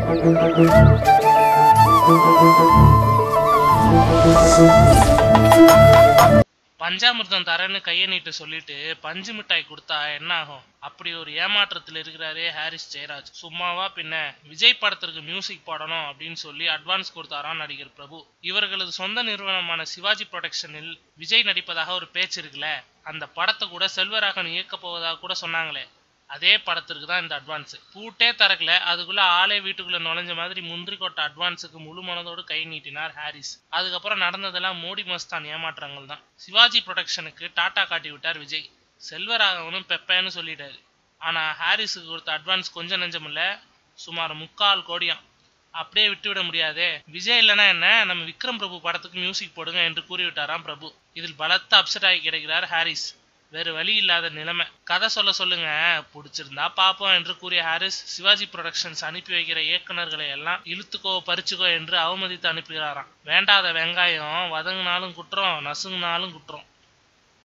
பஞ்சாமிர்தம் தரேன்னு கையை நீட்டு சொல்லிட்டு பஞ்சு மிட்டாய் கொடுத்தா என்ன ஆகும் அப்படி ஒரு ஏமாற்றத்தில் இருக்கிறாரே ஹாரிஸ் ஜெயராஜ் சும்மாவா பின்ன விஜய் படத்திற்கு மியூசிக் போடணும் அப்படின்னு சொல்லி அட்வான்ஸ் கொடுத்தாராம் நடிகர் பிரபு இவர்களது சொந்த நிறுவனமான சிவாஜி ப்ரொடக்ஷனில் விஜய் நடிப்பதாக ஒரு பேச்சு இருக்குல்ல அந்த படத்தை கூட செல்வராகவன் இயக்க போவதாக கூட சொன்னாங்களே அதே படத்திற்கு தான் இந்த அட்வான்ஸ் பூட்டே திறக்கல அதுக்குள்ள ஆளே வீட்டுக்குள்ள நுழைஞ்ச மாதிரி முந்திரி கொட்ட அட்வான்ஸுக்கு முழு மனதோடு கை நீட்டினார் ஹாரிஸ் அதுக்கப்புறம் நடந்ததெல்லாம் மோடி மஸ்தான் ஏமாற்றங்கள் தான் சிவாஜி ப்ரொடக்ஷனுக்கு டாட்டா காட்டி விட்டார் விஜய் செல்வராகவனும் பெப்பேன்னு சொல்லிட்டாரு ஆனா ஹாரிஸுக்கு கொடுத்த அட்வான்ஸ் கொஞ்சம் நெஞ்சமில்ல சுமார் முக்கால் கோடியாம் அப்படியே விட்டுவிட முடியாதே விஜய் இல்லைன்னா என்ன நம்ம விக்ரம் பிரபு படத்துக்கு மியூசிக் போடுங்க என்று கூறிவிட்டாராம் பிரபு இதில் பலத்த அப்செட் ஆகி கிடைக்கிறார் ஹாரிஸ் வேறு வழி இல்லாத நிலைமை கதை சொல்ல சொல்லுங்க பிடிச்சிருந்தா பாப்போம் என்று கூறிய ஹாரிஸ் சிவாஜி புரொடக்ஷன்ஸ் அனுப்பி வைக்கிற இயக்குனர்களை எல்லாம் இழுத்துக்கோ பறிச்சுக்கோ என்று அவமதித்து அனுப்புகிறாராம் வேண்டாத வெங்காயம் வதங்கினாலும் குற்றம் நசுங்கினாலும் குற்றம்